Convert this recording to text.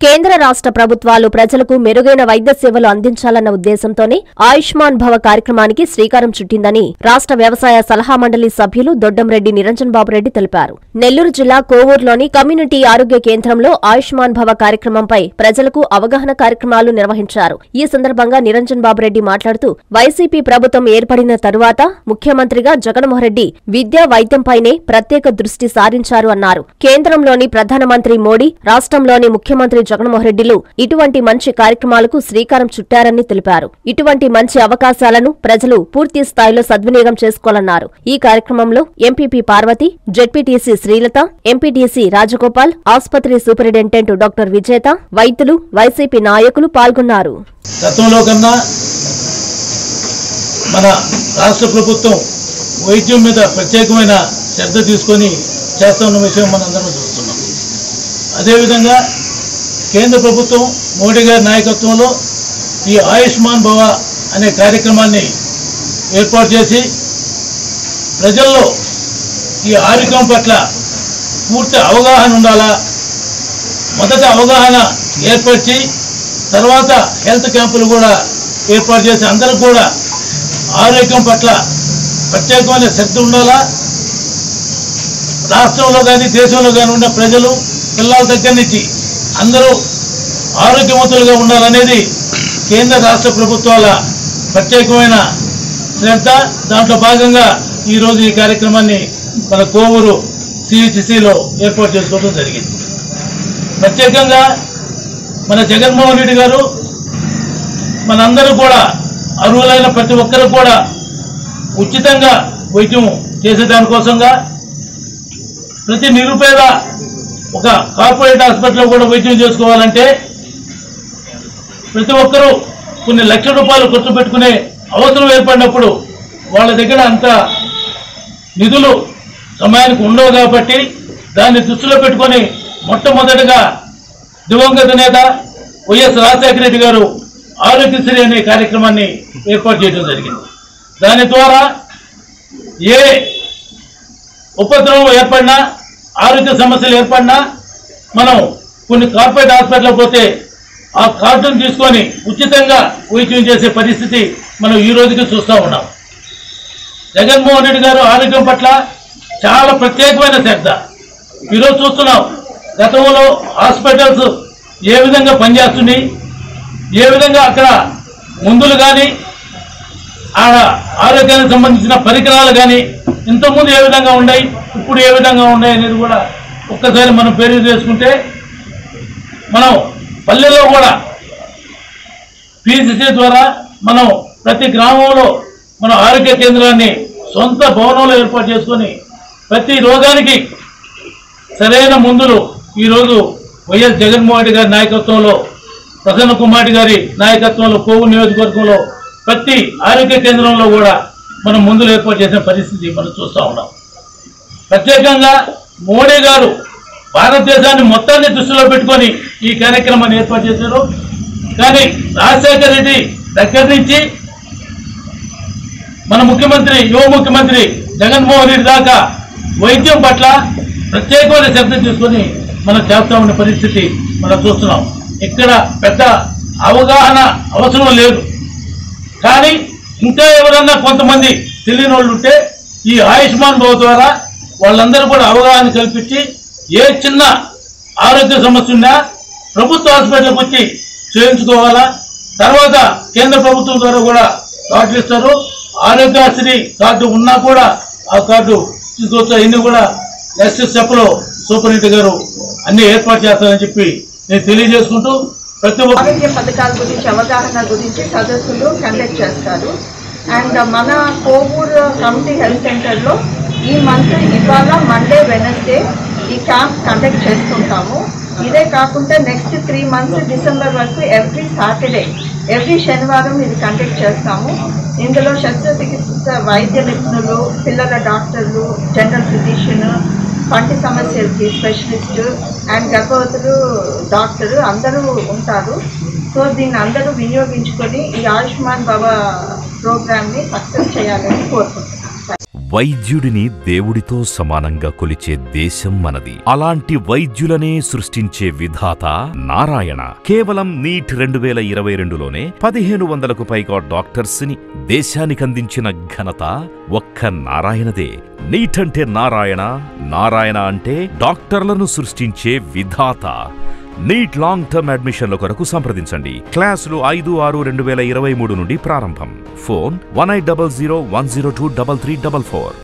కేంద్ర రాష్ట్ర ప్రభుత్వాలు ప్రజలకు మెరుగైన వైద్య సేవలు అందించాలన్న ఉద్దేశంతోనే ఆయుష్మాన్ భవ కార్యక్రమానికి శ్రీకారం చుట్టిందని రాష్ట్ర వ్యవసాయ సలహా మండలి సభ్యులు దొడ్డంరెడ్డి నిరంజన్ బాబురెడ్డి తెలిపారు నెల్లూరు జిల్లా కోవూరులోని కమ్యూనిటీ ఆరోగ్య కేంద్రంలో ఆయుష్మాన్ భవ కార్యక్రమంపై ప్రజలకు అవగాహన కార్యక్రమాలు నిర్వహించారు ఈ సందర్భంగా నిరంజన్ బాబురెడ్డి మాట్లాడుతూ వైసీపీ ప్రభుత్వం ఏర్పడిన తరువాత ముఖ్యమంత్రిగా జగన్మోహన్ రెడ్డి విద్యా వైద్యంపైనే ప్రత్యేక దృష్టి సారించారు అన్నారు కేంద్రంలోని ప్రధానమంత్రి మోడీ రాష్ట్రంలోని ముఖ్యమంత్రి జగన్మోహన్ రెడ్డిలు ఇటువంటి మంచి కార్యక్రమాలకు శ్రీకారం చుట్టారని తెలిపారు ఇటువంటి మంచి అవకాశాలను ప్రజలు పూర్తి స్థాయిలో సద్వినియోగం చేసుకోవాలన్నారు ఈ కార్యక్రమంలో MPP Parvathi ZPTC Srilatha MPTC Rajagopal ఆసుపత్రి సూపరింటెండెంట్ డాక్టర్ విజేత వైద్యులు వైసీపీ నాయకులు పాల్గొన్నారు గతంలో కన్నా మన రాష్ట్ర ప్రభుత్వం వైద్యం మీద ప్రత్యేకమైన శ్రద్ధ తీసుకొని చేస్తున్న విషయం మనందరం చూస్తున్నాం అదేవిధంగా కేంద్ర ప్రభుత్వం మోడీ గారి నాయకత్వంలో ఈ ఆయుష్మాన్ భవ అనే కార్యక్రమాన్ని ఏర్పాటు చేసి ప్రజల్లో ఈ ఆరోగ్యం పట్ల పూర్తి అవగాహన ఉండాలా మొదట అవగాహన ఏర్పరిచి తర్వాత హెల్త్ క్యాంపులు కూడా ఏర్పాటు చేసి అందరూ కూడా ఆరోగ్యం పట్ల ప్రత్యేకమైన శ్రద్ధ ఉండాలా రాష్ట్రంలో కానీ దేశంలో కానీ ఉన్న ప్రజలు పిల్లల దగ్గర నుంచి అందరూ ఆరోగ్యవంతులుగా ఉండాలనేది కేంద్ర రాష్ట్ర ప్రభుత్వాల ప్రత్యేకమైన శ్రద్ధ దాంట్లో భాగంగా ఈరోజు ఈ కార్యక్రమాన్ని మన కోవూరు సిహెచ్సిలో ఏర్పాటు చేసుకోవడం జరిగింది ప్రత్యేకంగా మన జగన్మోహన్ రెడ్డి గారు మనందరూ కూడా అర్హులైన ప్రతి ఒక్కరు కూడా ఉచితంగా వైద్యం చేసేదానికోసంగా ప్రతి నిరుపేద ఒక కార్పొరేట్ హాస్పిటల్లో కూడా వైద్యం చేసుకోవాలంటే ప్రతి ఒక్కరూ కొన్ని లక్షల రూపాయలు ఖర్చు పెట్టుకునే అవసరం ఏర్పడినప్పుడు వాళ్ళ దగ్గర అంత నిధులు సమయానికి ఉండవు కాబట్టి దాన్ని దృష్టిలో పెట్టుకొని మొట్టమొదటిగా దివంగత నేత వైఎస్ రాజశేఖర రెడ్డి గారు ఆరోగ్యశ్రీ అనే కార్యక్రమాన్ని ఏర్పాటు చేయడం జరిగింది దాని ద్వారా ఏ ఉపద్రవం ఏర్పడినా ఆరోగ్య సమస్యలు ఏర్పడినా మనం కొన్ని కార్పొరేట్ హాస్పిటల్కి పోతే ఆ కార్డును తీసుకొని ఉచితంగా వైద్యం చేసే పరిస్థితి మనం ఈ రోజుకి చూస్తూ ఉన్నాం జగన్మోహన్ రెడ్డి గారు ఆరోగ్యం పట్ల చాలా ప్రత్యేకమైన శ్రద్ధ ఈరోజు చూస్తున్నాం గతంలో హాస్పిటల్స్ ఏ విధంగా పనిచేస్తున్నాయి ఏ విధంగా అక్కడ మందులు కానీ ఆ ఆరోగ్యానికి సంబంధించిన పరికరాలు కానీ ఇంతకుముందు ఏ విధంగా ఉన్నాయి ఇప్పుడు ఏ విధంగా ఉన్నాయి అనేది కూడా ఒక్కసారి మనం పేరు చేసుకుంటే మనం పల్లెల్లో కూడా పీసీసీ ద్వారా మనం ప్రతి గ్రామంలో మన ఆరోగ్య కేంద్రాన్ని సొంత భవనంలో ఏర్పాటు చేసుకొని ప్రతి రోగానికి సరైన మందులు ఈరోజు వైఎస్ జగన్మోహన్ రెడ్డి గారి నాయకత్వంలో ప్రసన్న కుమార్ గారి నాయకత్వంలో కోవు నియోజకవర్గంలో ప్రతి ఆరోగ్య కేంద్రంలో కూడా మనం మందులు ఏర్పాటు చేసిన పరిస్థితి మనం చూస్తూ ఉన్నాం ప్రత్యేకంగా మోడీ గారు భారతదేశాన్ని మొత్తాన్ని దృష్టిలో పెట్టుకొని ఈ కార్యక్రమాన్ని ఏర్పాటు చేశారు కానీ రాజశేఖర రెడ్డి దగ్గర నుంచి మన ముఖ్యమంత్రి యువ ముఖ్యమంత్రి జగన్మోహన్ రెడ్డి దాకా వైద్యం పట్ల ప్రత్యేకమైన శ్రద్ధ తీసుకొని మనం చేస్తా ఉన్న పరిస్థితి మనం చూస్తున్నాం ఇక్కడ పెద్ద అవగాహన అవసరం లేదు కానీ ఇంకా ఎవరన్నా కొంతమంది తెలియని వాళ్ళు ఉంటే ఈ ఆయుష్మాన్ భవ ద్వారా వాళ్ళందరూ కూడా అవగాహన కల్పించి ఏ చిన్న ఆరోగ్య సమస్య ఉన్నా ప్రభుత్వ హాస్పిటల్కి వచ్చి చేయించుకోవాలా తర్వాత కేంద్ర ప్రభుత్వం ద్వారా కూడా కార్డులు ఇస్తారు ఆరోగ్యశ్రీ కార్డు ఉన్నా కూడా ఆ కార్డు తీసుకోవచ్చు అన్ని కూడా నెక్స్ట్ స్టెప్లో సూపరింటెండెంట్ గారు అన్ని ఏర్పాటు చేస్తారని చెప్పి నేను తెలియజేసుకుంటూ ప్రతి ఒక్క ఆరోగ్య పథకాల గురించి అవగాహన గురించి సదస్సులు కండక్ట్ చేస్తారు అండ్ మన కోవూరు కమిటీ హెల్త్ సెంటర్లో ఈ మంత్ ఇవాళ మండే వెనస్డే ఈ క్యాంప్ కండక్ట్ చేస్తుంటాము ఇదే కాకుండా నెక్స్ట్ త్రీ మంత్స్ డిసెంబర్ వరకు ఎవ్రీ సాటర్డే ఎవ్రీ శనివారం ఇది కండక్ట్ చేస్తాము ఇందులో శస్త్రచికిత్స వైద్య నిపుణులు పిల్లల డాక్టర్లు జనరల్ ఫిజిషియన్ పంటి సమస్యలకి స్పెషలిస్ట్ అండ్ గర్భవతులు డాక్టరు అందరూ ఉంటారు సో దీన్ని అందరూ వినియోగించుకొని ఈ ఆయుష్మాన్ భవ ప్రోగ్రామ్ని సక్సెస్ చేయాలని కోరుకుంటున్నాను వైద్యుడిని దేవుడితో సమానంగా కొలిచే దేశం మనది అలాంటి వైద్యులనే సృష్టించే విధాత నారాయణ కేవలం నీట్ రెండు వేల ఇరవై రెండులోనే పదిహేను వందలకు పైగా డాక్టర్స్ ని దేశానికి అందించిన ఘనత ఒక్క నారాయణదే నీట్ అంటే నారాయణ నారాయణ అంటే డాక్టర్లను సృష్టించే విధాత నీట్ లాంగ్ టర్మ్ అడ్మిషన్ల కొరకు సంప్రదించండి క్లాసులు ఐదు ఆరు రెండు వేల ఇరవై మూడు నుండి ప్రారంభం phone one eight double zero one zero two double three double four